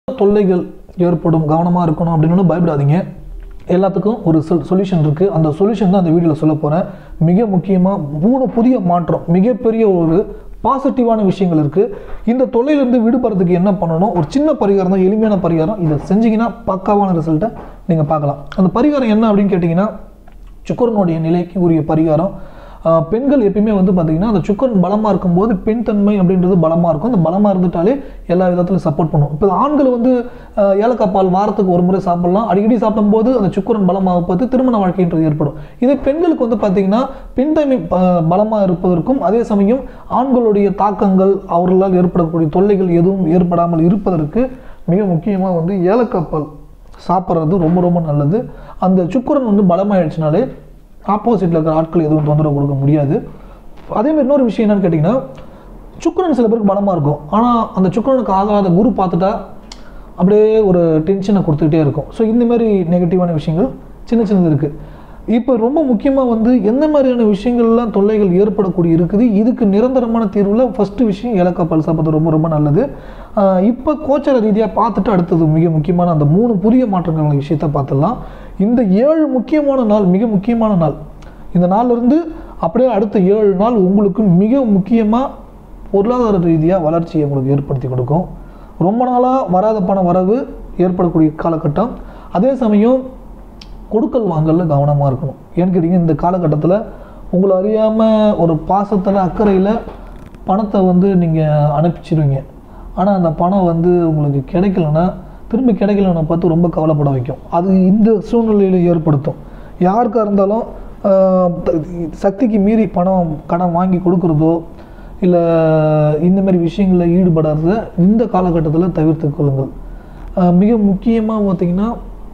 தொல்லைகள் ஏற்படும் கவனமாக இருக்கணும் அப்படின்னு ஒண்ணும் பயப்படாதீங்க எல்லாத்துக்கும் ஒரு சொல் சொல்யூஷன் இருக்குது அந்த சொல்யூஷன் தான் அந்த வீடியோவில் சொல்ல போகிறேன் மிக முக்கியமாக மூணு புதிய மாற்றம் மிகப்பெரிய ஒரு பாசிட்டிவான விஷயங்கள் இருக்குது இந்த தொல்லையிலேருந்து விடுபடுறதுக்கு என்ன பண்ணணும் ஒரு சின்ன பரிகாரம் தான் எளிமையான பரிகாரம் இதை செஞ்சீங்கன்னா பக்காவான ரிசல்ட்டை நீங்கள் பார்க்கலாம் அந்த பரிகாரம் என்ன அப்படின்னு கேட்டிங்கன்னா சுக்கரனுடைய நிலைக்கு உரிய பரிகாரம் ஆஹ் பெண்கள் எப்பயுமே வந்து பார்த்திங்கன்னா அந்த சுக்கரன் பலமாக இருக்கும்போது பெண் தன்மை அப்படின்றது பலமாக இருக்கும் அந்த பலமாக இருந்துட்டாலே எல்லா விதத்திலும் சப்போர்ட் பண்ணும் இப்போ ஆண்கள் வந்து ஆஹ் ஏலக்காய் பால் வாரத்துக்கு ஒரு முறை சாப்பிடலாம் அடிக்கடி சாப்பிடும்போது அந்த சுக்கரன் பலமாக பார்த்து திருமண வாழ்க்கைன்றது ஏற்படும் இதே பெண்களுக்கு வந்து பார்த்திங்கன்னா பெண் தன்மை பலமாக இருப்பதற்கும் அதே சமயம் ஆண்களுடைய தாக்கங்கள் அவர்களால் ஏற்படக்கூடிய தொல்லைகள் எதுவும் ஏற்படாமல் இருப்பதற்கு மிக முக்கியமாக வந்து ஏலக்காய் பால் சாப்பிட்றது ரொம்ப ரொம்ப நல்லது அந்த சுக்கரன் வந்து பலமாயிடுச்சுனாலே ஆப்போசிட்டில் இருக்கிற ஆட்கள் எதுவும் தொந்தரவு கொடுக்க முடியாது அதே மாதிரி இன்னொரு விஷயம் என்னன்னு கேட்டிங்கன்னா சுக்கரன் சில பேருக்கு பலமாக இருக்கும் ஆனால் அந்த சுக்கரனுக்கு ஆகாத குரு பார்த்துட்டா அப்படியே ஒரு டென்ஷனை கொடுத்துக்கிட்டே இருக்கும் ஸோ இந்த மாதிரி நெகட்டிவான விஷயங்கள் சின்ன சின்னது இருக்குது இப்போ ரொம்ப முக்கியமாக வந்து எந்த மாதிரியான விஷயங்கள்லாம் தொல்லைகள் ஏற்படக்கூடிய இருக்குது இதுக்கு நிரந்தரமான தீர்வில் ஃபஸ்ட்டு விஷயம் ஏலக்காய் பால் சாப்பிட்றது ரொம்ப ரொம்ப நல்லது ஆஹ் இப்போ கோச்சர ரீதியாக பார்த்துட்டு அடுத்தது மிக முக்கியமான அந்த மூணு புதிய மாற்றங்கள் விஷயத்தை பார்த்துடலாம் இந்த ஏழு முக்கியமான நாள் மிக முக்கியமான நாள் இந்த நாள்லேருந்து அப்படியே அடுத்த ஏழு நாள் உங்களுக்கு மிக முக்கியமாக பொருளாதார ரீதியாக வளர்ச்சியை உங்களுக்கு ஏற்படுத்தி கொடுக்கும் ரொம்ப நாளாக வராத பண வரவு ஏற்படக்கூடிய காலகட்டம் அதே சமயம் கொடுக்கல் வாங்கல்ல கவனமாக இருக்கணும் ஏன்னு கேட்டிங்கன்னா இந்த காலகட்டத்தில் உங்களை அறியாமல் ஒரு பாசத்தில் அக்கறையில் பணத்தை வந்து நீங்கள் அனுப்பிச்சிடுவீங்க ஆனால் அந்த பணம் வந்து உங்களுக்கு கிடைக்கலன்னா திரும்பி கிடைக்கலன்னா பார்த்து ரொம்ப கவலைப்பட வைக்கும் அது இந்த சூழ்நிலையில் ஏற்படுத்தும் யாருக்காக இருந்தாலும் ஆஹ், த- சக்திக்கு மீறி பணம் கடன் வாங்கி கொடுக்குறதோ இல்லை இந்த மாதிரி விஷயங்களில் ஈடுபடாத இந்த காலகட்டத்தில் தவிர்த்து கொள்ளுங்கள் ஆஹ், மிக முக்கியமாக பார்த்தீங்கன்னா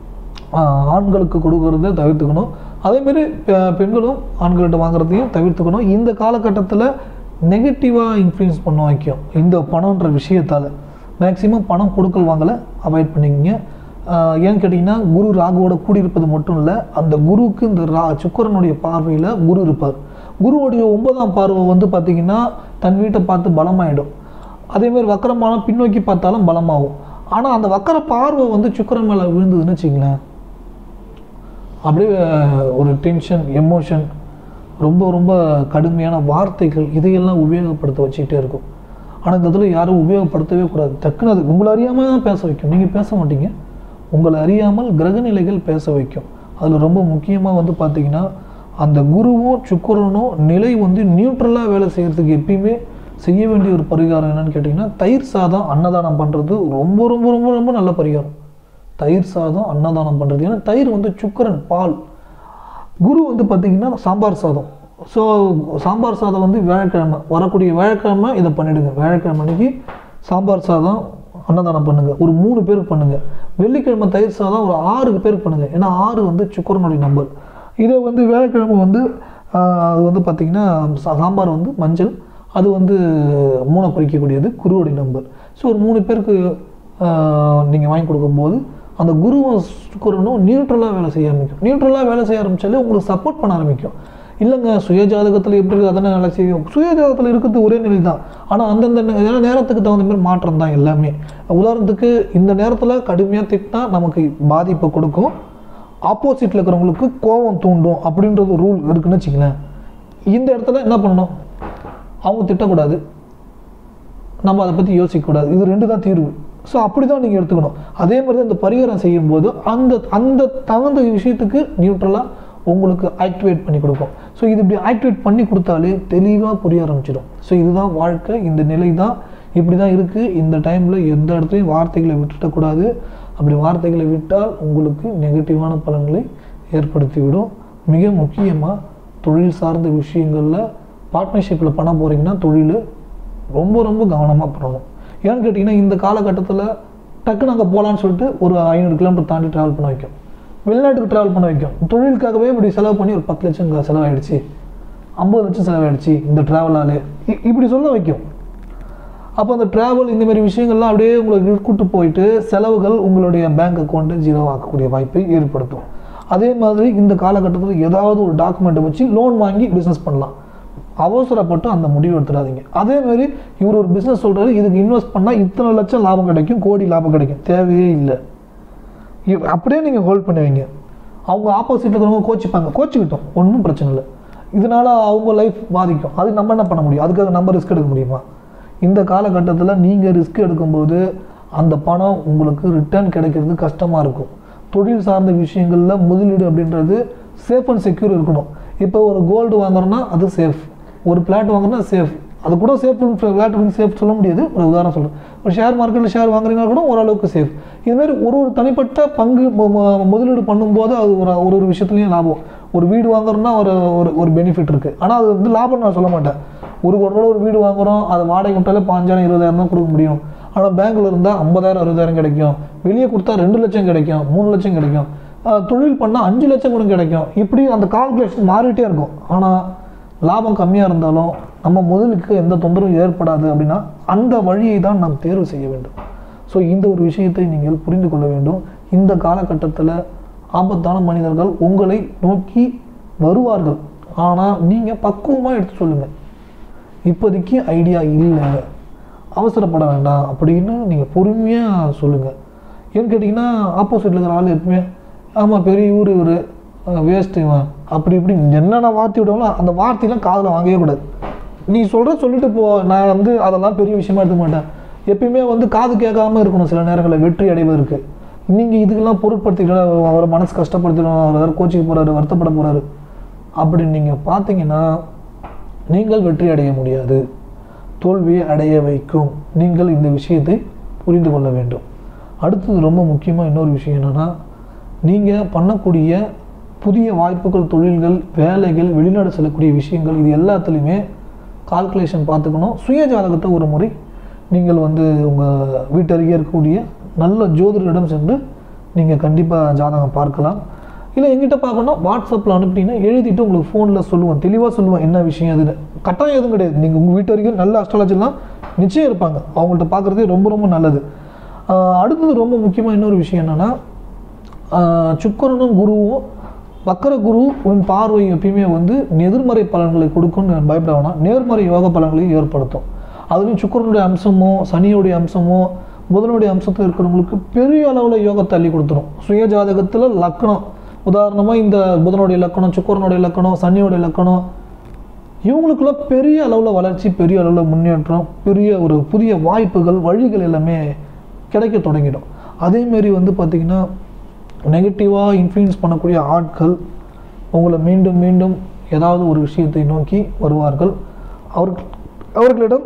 ஆஹ் ஆண்களுக்கு கொடுக்கறத தவிர்த்துக்கணும் அதேமாரி பெ- பெண்களும் ஆண்கள்கிட்ட வாங்குறதையும் தவிர்த்துக்கணும் இந்த காலகட்டத்தில் நெகட்டிவாக இன்ஃப்ளூயன்ஸ் பண்ண வைக்கும் இந்த பணம்ன்ற விஷயத்தால் மேக்ஸிமம் பணம் கொடுக்கல் வாங்கலை அவாய்ட் பண்ணிக்கங்க ஆஹ் ஏன்னு கேட்டிங்கன்னா குரு ராகுவோட கூடியிருப்பது மட்டும் இல்லை அந்த குருவுக்கு இந்த ரா சுக்கரனுடைய பார்வையில் குரு இருப்பார் குருவுடைய ஒன்பதாம் பார்வை வந்து பார்த்திங்கன்னா தன் வீட்டை பார்த்து பலமாயிடும் அதேமாதிரி வக்கரமான பின்னோக்கி பார்த்தாலும் பலமாகும் ஆனால் அந்த வக்கர பார்வை வந்து சுக்கரன் மேலே விழுந்ததுன்னு வச்சுங்களேன் அப்படியே ஒரு டென்ஷன் எமோஷன் ரொம்ப ரொம்ப கடுமையான வார்த்தைகள் இதையெல்லாம் உபயோகப்படுத்த வச்சுக்கிட்டே இருக்கும் ஆனால் இந்த இதில் யாரும் உபயோகப்படுத்தவே கூடாது டக்குன்னு அது உங்களை அறியாமல் தான் பேச வைக்கும் நீங்கள் பேச மாட்டீங்க உங்களை அறியாமல் கிரகநிலைகள் பேச வைக்கும் அதில் ரொம்ப முக்கியமாக வந்து பார்த்தீங்கன்னா அந்த குருவும் சுக்கரனும் நிலை வந்து நியூட்ரலாக வேலை செய்கிறதுக்கு எப்பயுமே செய்ய வேண்டிய ஒரு பரிகாரம் என்னன்னு கேட்டிங்கன்னா தயிர் சாதம் அன்னதானம் பண்ணுறது ரொம்ப ரொம்ப ரொம்ப ரொம்ப நல்ல பரிகாரம் தயிர் சாதம் அன்னதானம் பண்ணுறது ஏன்னா தயிர் வந்து சுக்கரன் பால் குரு வந்து பார்த்திங்கன்னா சாம்பார் சாதம் ஸோ சாம்பார் சாதம் வந்து வியாழக்கிழமை வரக்கூடிய வியாழக்கிழமை இதை பண்ணிவிடுங்க வியாழக்கிழமை அன்னைக்கு சாம்பார் சாதம் அன்னதானம் பண்ணுங்கள் ஒரு மூணு பேருக்கு பண்ணுங்கள் வெள்ளிக்கிழமை தயிர் சாதம் ஒரு ஆறு பேருக்கு பண்ணுங்கள் ஏன்னா ஆறு வந்து சுக்கரனுடைய நம்பர் இதே வந்து வியாழக்கிழமை வந்து ஆஹ், அது வந்து பார்த்திங்கன்னா சா- சாம்பார் வந்து மஞ்சள் அது வந்து மூணை குறிக்கக்கூடியது குருவுடைய நம்பர் ஸோ ஒரு மூணு பேருக்கு நீங்கள் வாங்கி கொடுக்கும்போது அந்த குருவும் சுக்கரனும் நியூட்ரலாக வேலை செய்ய ஆரம்பிக்கும் நியூட்ரலாக வேலை செய்ய ஆரம்பித்தாலே உங்களுக்கு சப்போர்ட் பண்ண ஆரம்பிக்கும் இல்லைங்க சுய ஜாதகத்தில் எப்படி இருக்குது அதனை வேலை செய்யும் சுய ஜாதகத்தில் இருக்கிறது ஒரே நிலை தான் ஆனால் அந்தந்த நே- ஏன்னா நேரத்துக்கு தகுந்த மாதிரி மாற்றம் தான் எல்லாமே உதாரணத்துக்கு இந்த நேரத்தில் கடுமையாக திட்டினா நமக்கு பாதிப்பை கொடுக்கும் ஆப்போசிட்டில் இருக்கிறவங்களுக்கு கோபம் தூண்டும் அப்படின்றது ரூல் இருக்குன்னு வச்சுங்களேன் இந்த இடத்துல என்ன பண்ணணும் அவங்க திட்டக்கூடாது நம்ம அதை பற்றி யோசிக்கக்கூடாது இது ரெண்டு தான் தீர்வு ஸோ அப்படி தான் நீங்கள் எடுத்துக்கணும் அதே மாதிரி தான் இந்த பரிகாரம் செய்யும்போது அந்த அந்த தகுந்த விஷயத்துக்கு நியூட்ரலாக உங்களுக்கு ஆக்டிவேட் பண்ணி கொடுக்கும் ஸோ இது இப்படி ஆக்டிவேட் பண்ணி கொடுத்தாலே தெளிவாக புரிய ஆரம்பிச்சிடும் ஸோ இதுதான் வாழ்க்கை இந்த நிலை தான் இப்படி தான் இருக்குது இந்த டைமில் எந்த இடத்துலையும் வார்த்தைகளை விட்டுட்டக்கூடாது அப்படி வார்த்தைகளை விட்டால் உங்களுக்கு நெகட்டிவான பலன்களை ஏற்படுத்திவிடும் மிக முக்கியமாக தொழில் சார்ந்த விஷயங்களில் பார்ட்னர்ஷிப்பில் பண்ண போகிறீங்கன்னா தொழில் ரொம்ப ரொம்ப கவனமாக பண்ணணும் ஏன்னு கேட்டிங்கன்னா இந்த காலகட்டத்தில் டக்குன்னு அங்கே போகலான்னு சொல்லிட்டு ஒரு ஐநூறு கிலோமீட்டர் தாண்டி ட்ராவல் பண்ண வைக்கும் வெளிநாட்டுக்கு ட்ராவல் பண்ண வைக்கும் தொழிலுக்காகவே இப்படி செலவு பண்ணி ஒரு பத்து லட்சம் க- செலவாயிடுச்சு ஐம்பது லட்சம் செலவாயிடுச்சு இந்த ட்ராவலாலே இப்படி சொல்ல வைக்கும் அப்போ அந்த ட்ராவல் இந்த மாதிரி விஷயங்கள்லாம் அப்படியே உங்களுக்கு கூட்டு போயிட்டு செலவுகள் உங்களுடைய பேங்க் அக்கௌண்ட்டை ஜீரோ ஆக்கக்கூடிய வாய்ப்பை ஏற்படுத்தும் அதே மாதிரி இந்த காலகட்டத்தில் ஏதாவது ஒரு டாக்குமெண்ட்டை வச்சு லோன் வாங்கி பிஸ்னஸ் பண்ணலாம் அவசரப்பட்டு அந்த முடிவு எடுத்துடாதீங்க அதே மாதிரி இவர் ஒரு பிஸ்னஸ் சொல்கிறாரு இதுக்கு இன்வெஸ்ட் பண்ணால் இத்தனை லட்சம் லாபம் கிடைக்கும் கோடி லாபம் கிடைக்கும் தேவையே இல்லை இவ்- அப்படியே நீங்கள் ஹோல்ட் பண்ணுவீங்க அவங்க ஆப்போசிட்டில் இருக்கிறவங்க கோச்சிப்பாங்க கோச்சிக்கிட்டோம் ஒன்றும் பிரச்சனை இல்லை இதனால அவங்க லைஃப் பாதிக்கும் அது நம்ம என்ன பண்ண முடியும் அதுக்காக நம்ம ரிஸ்க் எடுக்க முடியுமா இந்த காலகட்டத்தில் நீங்கள் ரிஸ்க் எடுக்கும்போது அந்த பணம் உங்களுக்கு ரிட்டர்ன் கிடைக்கிறது கஷ்டமாக இருக்கும் தொழில் சார்ந்த விஷயங்களில் முதலீடு அப்படின்றது சேஃப் அண்ட் செக்யூர் இருக்கணும் இப்போ ஒரு கோல்டு வாங்குறோன்னா அது சேஃப் ஒரு பிளாட் வாங்குறோன்னா சேஃப் அது கூட சேஃப் பிளாட் சேஃப் சொல்ல முடியாது ஒரு உதாரணம் சொல்கிறேன் ஒரு ஷேர் மார்க்கெட்டில் ஷேர் வாங்குறீங்கன்னா கூட ஓரளவுக்கு சேஃப் இதுமாரி ஒரு ஒரு தனிப்பட்ட பங்கு மு- மு- முதலீடு பண்ணும்போது அது ஒரு ஒரு ஒரு விஷயத்துலையும் லாபம் ஒரு வீடு வாங்குறோம்னா ஒரு ஒரு ஒரு பெனிஃபிட் இருக்குது ஆனால் அது வந்து லாபம் நான் சொல்ல மாட்டேன் ஒரு ஒரு ரூபா ஒரு வீடு வாங்குறோம் அதை வாடகை விட்டாலே பாஞ்சாயிரம் இருபதாயிரம் தான் கொடுக்க முடியும் ஆனால் பேங்க்ல இருந்தால் ஐம்பதாயிரம் அறுபதாயிரம் கிடைக்கும் வெளியே கொடுத்தா ரெண்டு லட்சம் கிடைக்கும் மூணு லட்சம் கிடைக்கும் ஆஹ் தொழில் பண்ணால் அஞ்சு லட்சம் கூட கிடைக்கும் இப்படி அந்த கால்குலேஷன் மாறிட்டே இருக்கும் ஆனால் லாபம் கம்மியாக இருந்தாலும் நம்ம முதலுக்கு எந்த தொந்தரவும் ஏற்படாது அப்படின்னா அந்த வழியை தான் நாம் தேர்வு செய்ய வேண்டும் ஸோ இந்த ஒரு விஷயத்தை நீங்கள் புரிந்து கொள்ள வேண்டும் இந்த காலகட்டத்தில் ஆபத்தான மனிதர்கள் உங்களை நோக்கி வருவார்கள் ஆனால் நீங்கள் பக்குவமாக எடுத்து சொல்லுங்கள் இப்போதைக்கு ஐடியா இல்லை அவசரப்பட வேண்டாம் அப்படின்னு நீங்கள் பொறுமையாக சொல்லுங்கள் ஏன்னு கேட்டிங்கன்னா ஆப்போசிட்டில் இருக்கிற ஆள் எப்பவுமே ஆமாம் பெரிய ஊர் இவர் வேஸ்ட்டு இவன் அப்படி இப்படி என்னென்ன வார்த்தை விடுவாங்களோ அந்த வார்த்தையெல்லாம் காதில் வாங்கவே கூடாது நீ சொல்கிற சொல்லிட்டு போ நான் வந்து அதெல்லாம் பெரிய விஷயமா எடுத்துக்க மாட்டேன் எப்பயுமே வந்து காது கேட்காம இருக்கணும் சில நேரங்களில் வெற்றி அடைவதற்கு நீங்கள் இதுக்கெல்லாம் பொருட்படுத்திக்கிட்டு அவரை மனசு கஷ்டப்படுத்திடும் அவர் வேறு கோச்சிக்கு போகிறாரு வருத்தப்பட போகிறாரு அப்படின்னு நீங்கள் பார்த்தீங்கன்னா நீங்கள் வெற்றி அடைய முடியாது தோல்வியை அடைய வைக்கும் நீங்கள் இந்த விஷயத்தை புரிந்து கொள்ள வேண்டும் அடுத்தது ரொம்ப முக்கியமாக இன்னொரு விஷயம் என்னென்னா நீங்கள் பண்ணக்கூடிய புதிய வாய்ப்புகள் தொழில்கள் வேலைகள் வெளிநாடு செல்லக்கூடிய விஷயங்கள் இது எல்லாத்துலேயுமே கால்குலேஷன் பார்த்துக்கணும் சுய ஜாதகத்தை ஒரு முறை நீங்கள் வந்து உங்கள் வீட்டருகே இருக்கக்கூடிய நல்ல ஜோதிடரிடம் சென்று நீங்கள் கண்டிப்பாக ஜாதகம் பார்க்கலாம் இல்லை எங்கிட்ட பார்க்கணும் வாட்ஸ்அப்பில் அனுப்பிட்டீங்கன்னா எழுதிட்டு உங்களுக்கு ஃபோனில் சொல்லுவேன் தெளிவாக சொல்லுவேன் என்ன விஷயம் அதுன்னு கட்டாயம் எதுவும் கிடையாது நீங்கள் உங்கள் வீட்டு வரைக்கும் நல்ல அஸ்ட்ராலஜிலாம் நிச்சயம் இருப்பாங்க அவங்கள்ட்ட பார்க்குறதே ரொம்ப ரொம்ப நல்லது ஆஹ் அடுத்தது ரொம்ப முக்கியமாக இன்னொரு விஷயம் என்னென்னா சுக்கரனும் குருவும் வக்கர குரு உன் பார்வை எப்பயுமே வந்து எதிர்மறை பலன்களை கொடுக்கும்னு பயப்பட வேணாம் நேர்மறை யோக பலன்களையும் ஏற்படுத்தும் அதுலேயும் சுக்கரனுடைய அம்சமோ சனியுடைய அம்சமோ புதனுடைய அம்சத்தில் இருக்கிறவங்களுக்கு பெரிய அளவில் யோகத்தை அள்ளி கொடுத்துரும் சுய ஜாதகத்தில் லக்கணம் உதாரணமாக இந்த புதனுடைய லக்கணம் சுக்கரனுடைய லக்கணம் சனியோடைய லக்கணம் இவங்களுக்குலாம் பெரிய அளவில் வளர்ச்சி பெரிய அளவில் முன்னேற்றம் பெரிய ஒரு புதிய வாய்ப்புகள் வழிகள் எல்லாமே கிடைக்க தொடங்கிடும் அதேமாரி வந்து பார்த்திங்கன்னா நெகட்டிவாக இன்ஃப்ளூயன்ஸ் பண்ணக்கூடிய ஆட்கள் உங்களை மீண்டும் மீண்டும் ஏதாவது ஒரு விஷயத்தை நோக்கி வருவார்கள் அவர்கள் அவர்களிடம்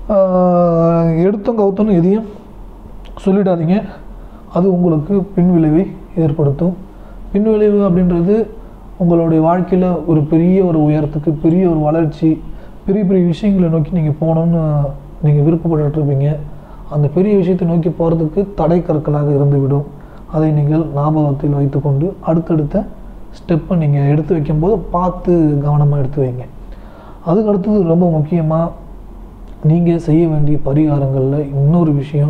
ஆஹ், எடுத்தும் கவுத்தனும் எதையும் சொல்லிடாதீங்க அது உங்களுக்கு பின்விளைவை ஏற்படுத்தும் பின்விளைவு அப்படின்றது உங்களுடைய வாழ்க்கையில் ஒரு பெரிய ஒரு உயரத்துக்கு பெரிய ஒரு வளர்ச்சி பெரிய பெரிய விஷயங்களை நோக்கி நீங்கள் போகணும்னு நீங்கள் விருப்பப்பட்டுட்டு இருப்பீங்க அந்த பெரிய விஷயத்தை நோக்கி போகிறதுக்கு தடை கற்களாக இருந்துவிடும் அதை நீங்கள் ஞாபகத்தில் வைத்துக்கொண்டு அடுத்தடுத்த ஸ்டெப்பை நீங்கள் எடுத்து வைக்கும்போது பார்த்து கவனமாக எடுத்து வைங்க அதுக்கு அடுத்தது ரொம்ப முக்கியமாக நீங்கள் செய்ய வேண்டிய பரிகாரங்களில் இன்னொரு விஷயம்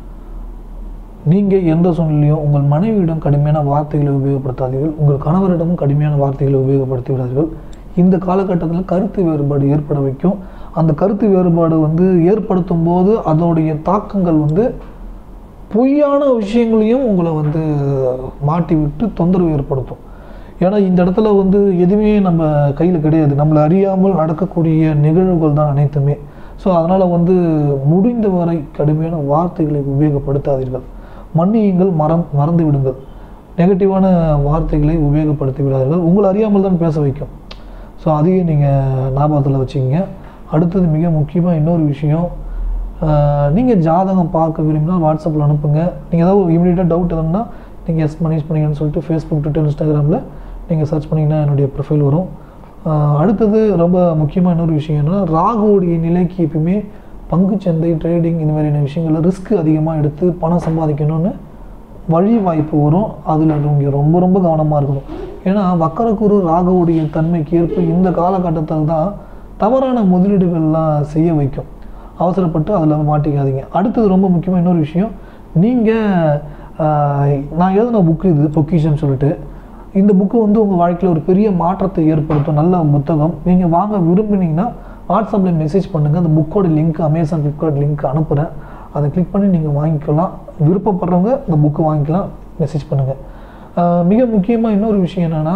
நீங்கள் எந்த சூழ்நிலையும் உங்கள் மனைவியிடம் கடுமையான வார்த்தைகளை உபயோகப்படுத்தாதீர்கள் உங்கள் கணவரிடமும் கடுமையான வார்த்தைகளை உபயோகப்படுத்தி விடாதீர்கள் இந்த காலகட்டத்தில் கருத்து வேறுபாடு ஏற்பட வைக்கும் அந்த கருத்து வேறுபாடு வந்து ஏற்படுத்தும் போது அதனுடைய தாக்கங்கள் வந்து பொய்யான விஷயங்களையும் உங்களை வந்து மாட்டி விட்டு தொந்தரவு ஏற்படுத்தும் ஏன்னா இந்த இடத்துல வந்து எதுவுமே நம்ம கையில் கிடையாது நம்மளை அறியாமல் நடக்கக்கூடிய நிகழ்வுகள் தான் அனைத்துமே ஸோ அதனால் வந்து முடிந்தவரை கடுமையான வார்த்தைகளை உபயோகப்படுத்தாதீர்கள் மன்னியுங்கள் மறம் மறந்து விடுங்கள் நெகட்டிவான வார்த்தைகளை உபயோகப்படுத்தி விடாதீர்கள் உங்களை அறியாமல் தான் பேச வைக்கும் ஸோ அதையும் நீங்கள் ஞாபகத்தில் வச்சுக்கிங்க அடுத்தது மிக முக்கியமாக இன்னொரு விஷயம் நீங்கள் ஜாதகம் பார்க்க விரும்பினால் வாட்ஸ்அப்பில் அனுப்புங்க நீங்கள் ஏதாவது இமீடியட்டாக டவுட் எதுனா நீங்கள் எஸ் மனிஷ் பண்ணிங்கன்னு சொல்லிட்டு ஃபேஸ்புக் ட்விட்டர் இன்ஸ்டாகிராமில் நீங்கள் சர்ச் பண்ணிங்கன்னா என்னுடைய ப்ரொஃபைல் வரும் ஆஹ் அடுத்தது ரொம்ப முக்கியமாக இன்னொரு விஷயம் என்னன்னா ராகுவுடைய நிலைக்கு எப்பயுமே பங்குச்சந்தை ட்ரேடிங் இந்த மாதிரியான விஷயங்களில் ரிஸ்க் அதிகமாக எடுத்து பணம் சம்பாதிக்கணும்னு வழி வாய்ப்பு வரும் அதில் நீங்கள் ரொம்ப ரொம்ப கவனமாக இருக்கணும் ஏன்னா வக்கரக்குரு ராகுவுடைய தன்மைக்கு ஏற்ப இந்த காலகட்டத்தில் தான் தவறான முதலீடுகள்லாம் செய்ய வைக்கும் அவசரப்பட்டு அதில் மாட்டிக்காதீங்க அடுத்தது ரொம்ப முக்கியமாக இன்னொரு விஷயம் நீங்கள் நான் எழுதின புக்கு இது பொக்கிஷன் சொல்லிட்டு இந்த புக்கு வந்து உங்கள் வாழ்க்கையில் ஒரு பெரிய மாற்றத்தை ஏற்படுத்தும் நல்ல புத்தகம் நீங்கள் வாங்க விரும்பினீங்கன்னா வாட்ஸ்அப்பில் மெசேஜ் பண்ணுங்கள் அந்த புக்கோட லிங்க் அமேசான் ஃப்ளிப்கார்ட் லிங்க் அனுப்புகிறேன் அதை கிளிக் பண்ணி நீங்கள் வாங்கிக்கலாம் விருப்பப்படுறவங்க இந்த புக்கு வாங்கிக்கலாம் மெசேஜ் பண்ணுங்கள் மிக முக்கியமாக இன்னொரு விஷயம் என்னென்னா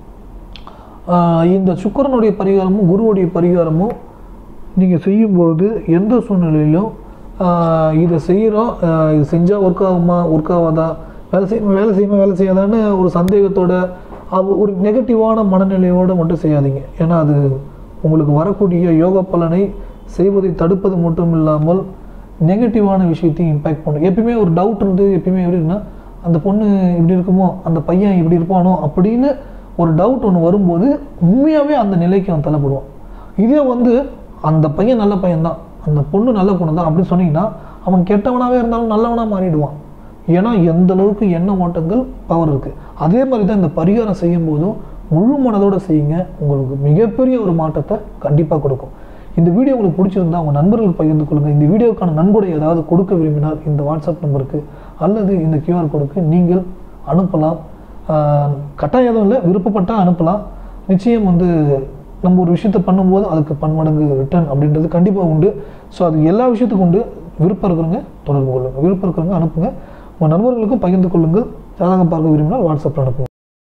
இந்த சுக்கரனுடைய பரிகாரமும் குருவுடைய பரிகாரமும் நீங்கள் செய்யும்பொழுது எந்த சூழ்நிலையிலும் ஆஹ் இதை செய்கிறோம் இது செஞ்சால் ஒர்க் ஆகுமா ஒர்க் ஆகாதா வேலை செய்யுமா வேலை செய்யுமா வேலை செய்யாதான்னு ஒரு சந்தேகத்தோட அது ஒரு நெகட்டிவான மனநிலையோடு மட்டும் செய்யாதீங்க ஏன்னா அது உங்களுக்கு வரக்கூடிய யோக பலனை செய்வதை தடுப்பது மட்டும் இல்லாமல் நெகட்டிவான விஷயத்தையும் இம்பேக்ட் பண்ணும் எப்பயுமே ஒரு டவுட் இருந்து எப்பயுமே எப்படின்னா அந்த பொண்ணு இப்படி இருக்குமோ அந்த பையன் இப்படி இருப்பானோ அப்படின்னு ஒரு டவுட் ஒன்று வரும்போது உண்மையாகவே அந்த நிலைக்கு அவன் தள்ளப்படுவான் இதே வந்து அந்த பையன் நல்ல பையன்தான் அந்த பொண்ணு நல்ல பொண்ணு தான் அப்படின்னு சொன்னீங்கன்னா அவன் கெட்டவனாகவே இருந்தாலும் நல்லவனாக மாறிடுவான் ஏன்னா எந்த அளவுக்கு எண்ண ஓட்டங்கள் பவர் இருக்குது அதே மாதிரி தான் இந்த பரிகாரம் செய்யும் போதும் முழு மனதோட செய்யுங்க உங்களுக்கு மிகப்பெரிய ஒரு மாற்றத்தை கண்டிப்பாக கொடுக்கும் இந்த வீடியோ உங்களுக்கு பிடிச்சிருந்தா உங்கள் நண்பர்களுக்கு பகிர்ந்து கொள்ளுங்கள் இந்த வீடியோக்கான நன்கொடை ஏதாவது கொடுக்க விரும்பினால் இந்த வாட்ஸ்அப் நம்பருக்கு அல்லது இந்த கியூஆர் கோடுக்கு நீங்கள் அனுப்பலாம் ஆஹ் கட்டாயம் எதுவும் இல்லை விருப்பப்பட்டால் அனுப்பலாம் நிச்சயம் வந்து நம்ம ஒரு விஷயத்தை பண்ணும்போது அதுக்கு பன்மடங்கு ரிட்டர்ன் அப்படின்றது கண்டிப்பாக உண்டு ஸோ அது எல்லா விஷயத்துக்கும் உண்டு விருப்பம் இருக்கிறவங்க தொடர்பு கொள்ளுங்கள் விருப்பம் இருக்கிறவங்க அனுப்புங்க உங்கள் நண்பர்களுக்கும் பகிர்ந்து கொள்ளுங்கள் ஜாதகம் பார்க்க விரும்பினால் வாட்ஸ்அப்பில் அனுப்புங்க